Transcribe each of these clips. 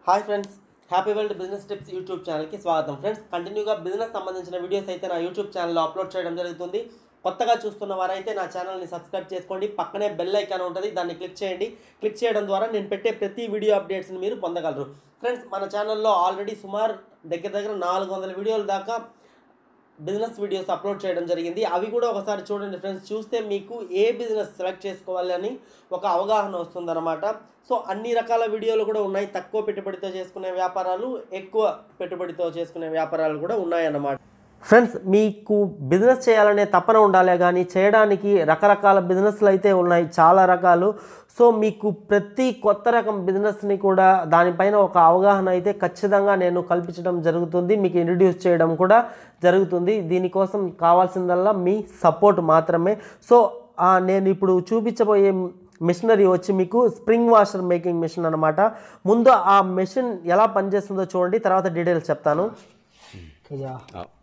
Hi friends happy world business tips YouTube ఛానల్కి స్వాగతం friends కంటిన్యూగా బిజినెస్ సంబంధించిన వీడియోస్ అయితే నా యూట్యూబ్ ఛానల్లో అప్లోడ్ చేయడం జరుగుతుంది కొత్తగా చూస్తున్న వారైతే నా ఛానల్ని సబ్స్క్రైబ్ చేసుకోండి పక్కనే బెల్ ఐకాన్ ఉంటుంది దాన్ని క్లిక్ చేయండి క్లిక్ చేయడం ద్వారా నేను పెట్టే ప్రతి వీడియో అప్డేట్స్ని మీరు పొందగలరు ఫ్రెండ్స్ మన ఛానల్లో ఆల్రెడీ సుమారు దగ్గర దగ్గర నాలుగు వందల వీడియోల దాకా బిజినెస్ వీడియోస్ అప్లోడ్ చేయడం జరిగింది అవి కూడా ఒకసారి చూడండి ఫ్రెండ్స్ చూస్తే మీకు ఏ బిజినెస్ సెలెక్ట్ చేసుకోవాలి అని ఒక అవగాహన వస్తుందన్నమాట సో అన్ని రకాల వీడియోలు కూడా ఉన్నాయి తక్కువ పెట్టుబడితో చేసుకునే వ్యాపారాలు ఎక్కువ పెట్టుబడితో చేసుకునే వ్యాపారాలు కూడా ఉన్నాయన్నమాట ఫ్రెండ్స్ మీకు బిజినెస్ చేయాలనే తపన ఉండాలే కానీ చేయడానికి రకరకాల బిజినెస్లు అయితే ఉన్నాయి చాలా రకాలు సో మీకు ప్రతి కొత్త రకం బిజినెస్ని కూడా దానిపైన ఒక అవగాహన అయితే ఖచ్చితంగా నేను కల్పించడం జరుగుతుంది మీకు ఇంట్రడ్యూస్ చేయడం కూడా జరుగుతుంది దీనికోసం కావాల్సిందల్లా మీ సపోర్ట్ మాత్రమే సో ఆ, నేను ఇప్పుడు చూపించబోయే మిషనరీ వచ్చి మీకు స్ప్రింగ్ వాషర్ మేకింగ్ మిషన్ అనమాట ముందు ఆ మిషన్ ఎలా పనిచేస్తుందో చూడండి తర్వాత డీటెయిల్స్ చెప్తాను Ja.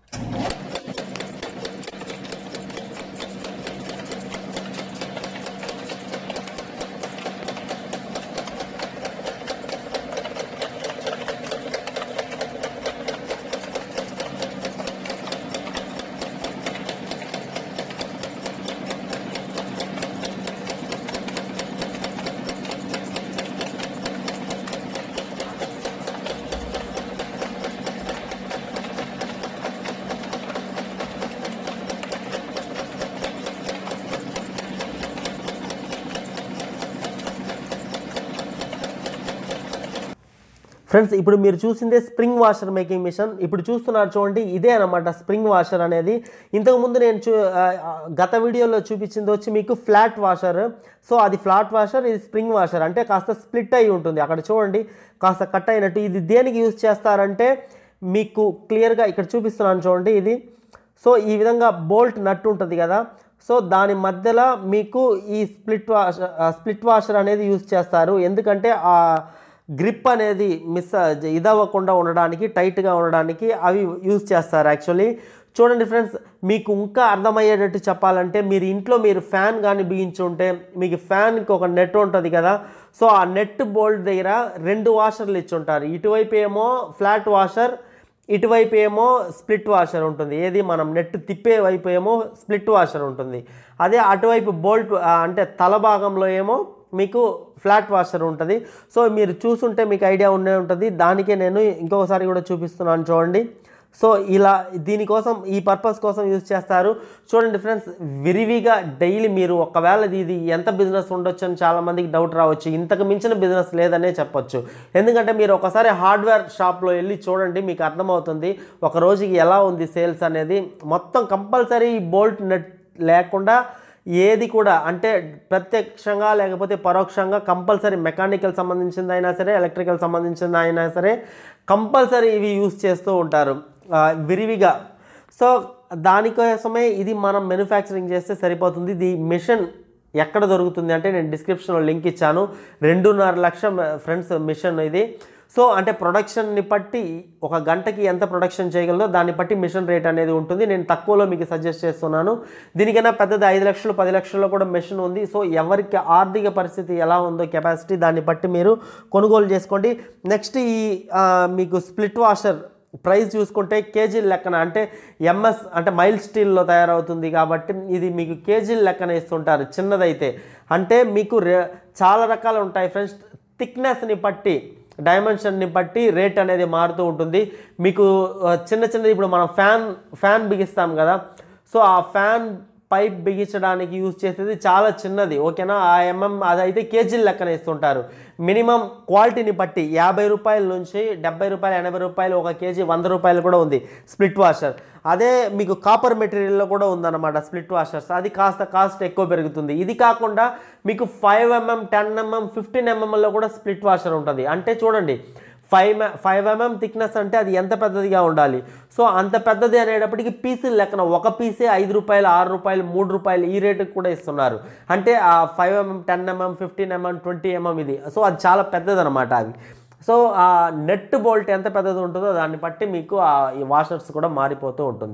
ఫ్రెండ్స్ ఇప్పుడు మీరు చూసిందే స్ప్రింగ్ వాషర్ మేకింగ్ మిషన్ ఇప్పుడు చూస్తున్నారు చూడండి ఇదే అనమాట స్ప్రింగ్ వాషర్ అనేది ఇంతకుముందు నేను చూ ఆ, ఆ, గత వీడియోలో చూపించింది వచ్చి మీకు ఫ్లాట్ వాషర్ సో అది ఫ్లాట్ వాషర్ ఇది స్ప్రింగ్ వాషర్ అంటే కాస్త స్ప్లిట్ అయి ఉంటుంది అక్కడ చూడండి కాస్త కట్ అయినట్టు ఇది దేనికి యూజ్ చేస్తారంటే మీకు క్లియర్గా ఇక్కడ చూపిస్తున్నాను చూడండి ఇది సో ఈ విధంగా బోల్ట్ నట్టు ఉంటుంది కదా సో దాని మధ్యలో మీకు ఈ స్ప్లిట్ వాషర్ స్ప్లిట్ వాషర్ అనేది యూజ్ చేస్తారు ఎందుకంటే ఆ గ్రిప్ అనేది మిస్ ఇదవ్వకుండా ఉండడానికి టైట్గా ఉండడానికి అవి యూజ్ చేస్తారు యాక్చువల్లీ చూడండి ఫ్రెండ్స్ మీకు ఇంకా అర్థమయ్యేటట్టు చెప్పాలంటే మీరు ఇంట్లో మీరు ఫ్యాన్ కానీ బిగించి ఉంటే మీకు ఫ్యాన్కి ఒక నెట్ ఉంటుంది కదా సో ఆ నెట్ బోల్ట్ దగ్గర రెండు వాషర్లు ఇచ్చి ఉంటారు ఇటువైపు ఏమో ఫ్లాట్ వాషర్ ఇటువైపు ఏమో స్ప్లిట్ వాషర్ ఉంటుంది ఏది మనం నెట్ తిప్పే వైపు ఏమో స్ప్లిట్ వాషర్ ఉంటుంది అదే అటువైపు బోల్ట్ ఆ, అంటే తల భాగంలో ఏమో మీకు ఫ్లాట్ వాషర్ ఉంటుంది సో మీరు చూసుంటే మీకు ఐడియా ఉండే ఉంటుంది దానికే నేను ఇంకొకసారి కూడా చూపిస్తున్నాను చూడండి సో ఇలా దీనికోసం ఈ పర్పస్ కోసం యూజ్ చేస్తారు చూడండి ఫ్రెండ్స్ విరివిగా డైలీ మీరు ఒకవేళ ఇది ఎంత బిజినెస్ ఉండొచ్చు అని చాలామందికి డౌట్ రావచ్చు ఇంతకు మించిన బిజినెస్ లేదనే చెప్పొచ్చు ఎందుకంటే మీరు ఒకసారి హార్డ్వేర్ షాప్లో వెళ్ళి చూడండి మీకు అర్థమవుతుంది ఒక రోజుకి ఎలా ఉంది సేల్స్ అనేది మొత్తం కంపల్సరీ బోల్ట్ నెట్ లేకుండా ఏది కూడా అంటే ప్రత్యక్షంగా లేకపోతే పరోక్షంగా కంపల్సరీ మెకానికల్ సంబంధించింది అయినా సరే ఎలక్ట్రికల్ సంబంధించింది అయినా సరే కంపల్సరీ ఇవి యూస్ చేస్తూ ఉంటారు ఆ, విరివిగా సో దానికోసమే ఇది మనం మ్యానుఫ్యాక్చరింగ్ చేస్తే సరిపోతుంది ఇది మిషన్ ఎక్కడ దొరుకుతుంది అంటే నేను డిస్క్రిప్షన్లో లింక్ ఇచ్చాను రెండున్నర లక్ష ఫ్రెండ్స్ మిషన్ ఇది సో అంటే ప్రొడక్షన్ని బట్టి ఒక గంటకి ఎంత ప్రొడక్షన్ చేయగలదో దాన్ని బట్టి మిషన్ రేట్ అనేది ఉంటుంది నేను తక్కువలో మీకు సజెస్ట్ చేస్తున్నాను దీనికైనా పెద్దది ఐదు లక్షలు పది లక్షల్లో కూడా మెషిన్ ఉంది సో ఎవరికి ఆర్థిక పరిస్థితి ఎలా ఉందో కెపాసిటీ దాన్ని బట్టి మీరు కొనుగోలు చేసుకోండి నెక్స్ట్ ఈ ఆ, మీకు స్ప్లిట్ వాషర్ ప్రైస్ చూసుకుంటే కేజీల లెక్కన అంటే ఎంఎస్ అంటే మైల్ స్టీల్లో తయారవుతుంది కాబట్టి ఇది మీకు కేజీల లెక్కన ఇస్తుంటారు చిన్నదైతే అంటే మీకు రే చాలా రకాలు ఉంటాయి ఫ్రెండ్స్ థిక్నెస్ని బట్టి డైమెన్షన్ని బట్టి రేట్ అనేది మారుతూ ఉంటుంది మీకు ఆ, చిన్న చిన్నది ఇప్పుడు మనం ఫ్యాన్ ఫ్యాన్ బిగిస్తాం కదా సో ఆ ఫ్యాన్ పైప్ బిగించడానికి యూజ్ చేసేది చాలా చిన్నది ఓకేనా ఆ ఎంఎం అదైతే కేజీల లెక్కన ఇస్తుంటారు మినిమం క్వాలిటీని బట్టి యాభై రూపాయల నుంచి డెబ్బై రూపాయలు ఎనభై రూపాయలు ఒక కేజీ వంద రూపాయలు కూడా ఉంది స్ప్లిట్ వాషర్ అదే మీకు కాపర్ మెటీరియల్లో కూడా ఉందన్నమాట స్ప్లిట్ వాషర్స్ అది కాస్త కాస్ట్ ఎక్కువ పెరుగుతుంది ఇది కాకుండా మీకు five mm ten mm fifteen ఎంఎంలో కూడా స్ప్లిట్ వాషర్ ఉంటుంది అంటే చూడండి ఫైవ్ ఫైవ్ ఎంఎం థిక్నెస్ అంటే అది ఎంత పెద్దదిగా ఉండాలి సో అంత పెద్దది అనేటప్పటికి పీసులు లెక్కన ఒక పీసే ఐదు రూపాయలు ఆరు రూపాయలు మూడు రూపాయలు ఈ రేటుకి కూడా ఇస్తున్నారు అంటే ఆ five mm ten mm fifteen mm twenty mm ఇది సో అది చాలా పెద్దదన్నమాట అది సో ఆ నెట్ బోల్ట్ ఎంత పెద్దది ఉంటుందో దాన్ని బట్టి మీకు ఆ ఈ వాషర్స్ కూడా మారిపోతూ ఉంటుంది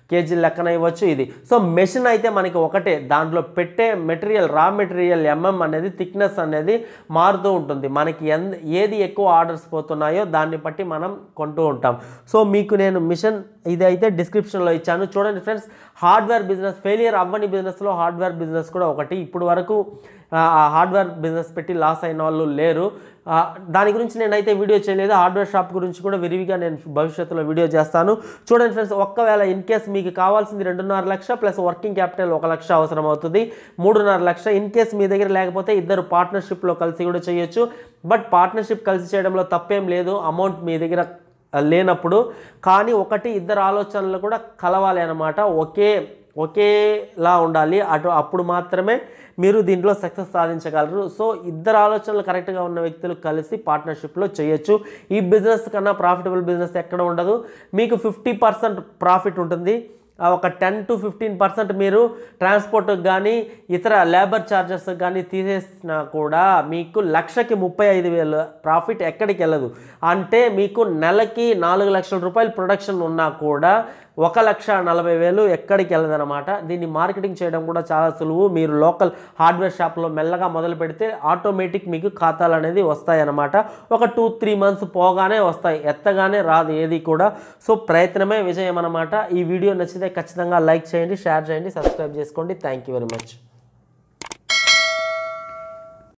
కేజీ లెక్కన ఇవ్వచ్చు ఇది సో మెషిన్ అయితే మనకి ఒకటే దాంట్లో పెట్టే మెటీరియల్ రా మెటీరియల్ ఎంఎం అనేది థిక్నెస్ అనేది మారుతూ ఉంటుంది మనకి ఎంత ఏది ఎక్కువ ఆర్డర్స్ పోతున్నాయో దాన్ని బట్టి మనం కొంటూ ఉంటాం సో మీకు నేను మిషన్ ఇది అయితే డిస్క్రిప్షన్లో ఇచ్చాను చూడండి ఫ్రెండ్స్ హార్డ్వేర్ బిజినెస్ ఫెయిలియర్ అవ్వని బిజినెస్లో హార్డ్వేర్ బిజినెస్ కూడా ఒకటి ఇప్పుడు వరకు ఆ హార్డ్వేర్ బిజినెస్ పెట్టి లాస్ అయిన వాళ్ళు లేరు ఆ, దాని గురించి నేనైతే వీడియో చేయలేదు హార్డ్వేర్ షాప్ గురించి కూడా విరివిగా నేను భవిష్యత్తులో వీడియో చేస్తాను చూడండి ఫ్రెండ్స్ ఒక్కవేళ ఇన్ కేస్ మీకు కావాల్సింది రెండున్నర లక్ష ప్లస్ వర్కింగ్ క్యాపిటల్ ఒక లక్ష అవసరం అవుతుంది మూడున్నర లక్ష ఇన్ కేస్ మీ దగ్గర లేకపోతే ఇద్దరు పార్ట్నర్షిప్లో కలిసి కూడా చేయొచ్చు బట్ పార్ట్నర్షిప్ కలిసి చేయడంలో తప్పేం లేదు అమౌంట్ మీ దగ్గర లేనప్పుడు కానీ ఒకటి ఇద్దరు ఆలోచనలు కూడా కలవాలి అన్నమాట ఒకే ఒకేలా ఉండాలి అటు అప్పుడు మాత్రమే మీరు దీంట్లో సక్సెస్ సాధించగలరు సో ఇద్దరు ఆలోచనలు కరెక్ట్గా ఉన్న వ్యక్తులు కలిసి పార్ట్నర్షిప్లో చేయొచ్చు ఈ బిజినెస్ కన్నా ప్రాఫిటబుల్ బిజినెస్ ఎక్కడ ఉండదు మీకు ఫిఫ్టీ పర్సెంట్ ప్రాఫిట్ ఉంటుంది ఆ ఒక టెన్ టు ఫిఫ్టీన్ పర్సెంట్ మీరు ట్రాన్స్పోర్ట్కి కానీ ఇతర లేబర్ ఛార్జెస్ కానీ తీసేసినా కూడా మీకు లక్షకి ముప్పై ఐదు వేలు ప్రాఫిట్ ఎక్కడికి వెళ్ళదు అంటే మీకు నెలకి నాలుగు లక్షల రూపాయలు ప్రొడక్షన్ ఉన్నా కూడా ఒక లక్ష నలభై వేలు ఎక్కడికి వెళ్ళదన్నమాట దీన్ని మార్కెటింగ్ చేయడం కూడా చాలా సులువు మీరు లోకల్ హార్డ్వేర్ షాప్లో మెల్లగా మొదలు పెడితే ఆటోమేటిక్ మీకు ఖాతాలు అనేది వస్తాయన్నమాట ఒక టూ త్రీ మంత్స్ పోగానే వస్తాయి ఎత్తగానే రాదు ఏది కూడా సో ప్రయత్నమే విజయం అన్నమాట ఈ వీడియో నచ్చితే ఖచ్చితంగా లైక్ చేయండి షేర్ చేయండి సబ్స్క్రైబ్ చేసుకోండి థ్యాంక్ యూ వెరీ మచ్